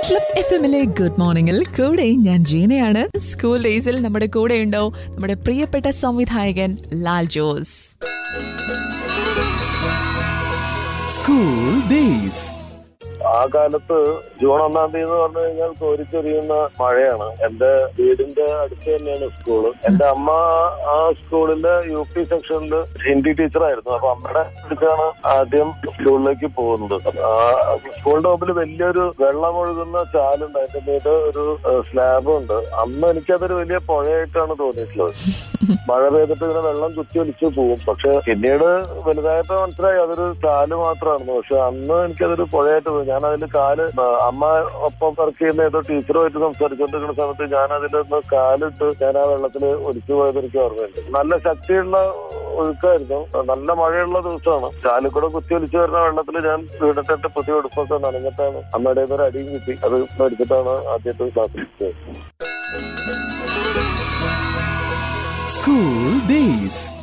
Club F എമ്മിലെ good മോർണിംഗിൽ കൂടെ ഞാൻ ജീനയാണ് സ്കൂൾ ഡേയ്സിൽ നമ്മുടെ കൂടെ ഉണ്ടോ നമ്മുടെ പ്രിയപ്പെട്ട സംവിധായകൻ ലാൽ ജോസ് School Days. ആ കാലത്ത് ജൂൺ ഒന്നാം തീയതി എന്ന് പറഞ്ഞു കഴിഞ്ഞാൽ കോരിച്ചൊരിയുന്ന മഴയാണ് എന്റെ വീടിന്റെ അടുത്ത് തന്നെയാണ് സ്കൂള് എന്റെ അമ്മ ആ സ്കൂളിലെ യു പി സെക്ഷനിൽ ഹിന്ദി ടീച്ചറായിരുന്നു അപ്പൊ അമ്മയുടെ അടുത്താണ് ആദ്യം സ്കൂളിലേക്ക് പോകുന്നത് ആ സ്കൂളിന്റെ മുമ്പിൽ വലിയൊരു വെള്ളം ഒഴുകുന്ന ചാലുണ്ട് അതിന്റെ മീത് ഒരു സ്ലാബും ഉണ്ട് അന്ന് എനിക്കതൊരു വലിയ പുഴയായിട്ടാണ് തോന്നിയിട്ടുള്ളത് മഴ പെയ്തിട്ട് ഇങ്ങനെ വെള്ളം കുത്തി ഒലിച്ച് പോകും പക്ഷെ പിന്നീട് വലുതായപ്പോ മനസ്സിലായി അതൊരു ചാല് മാത്രമാണെന്ന് പക്ഷെ അന്ന് എനിക്കതൊരു പുഴയായിട്ട് തോന്നി ഞാൻ അതിൽ കാല് ആ, അമ്മ ഒപ്പം വർക്ക് ചെയ്യുന്ന ഏതോ ടീച്ചറുമായിട്ട് സംസാരിച്ചുകൊണ്ടിരിക്കുന്ന സമയത്ത് ഞാൻ അതിലൊന്ന് കാലിട്ട് ഞാൻ ആ വെള്ളത്തിൽ ഒലിച്ചു പോയത് എനിക്ക് ഓർമ്മയുണ്ട് നല്ല ശക്തിയുള്ള ഒഴുക്കായിരുന്നു നല്ല മഴയുള്ള ദിവസമാണ് ചാലിൽ കൂടെ കുത്തി ഒലിച്ചു വരുന്ന വെള്ളത്തിൽ ഞാൻ വീടിട്ടിട്ട് പുതിയ ഉടുപ്പൊക്കെ നനഞ്ഞിട്ടാണ് അമ്മയുടെ ഒരു അടിയും കിട്ടി അത് എടുത്തിട്ടാണ് ആദ്യത്തെ ക്ലാസ്സിൽ School Days.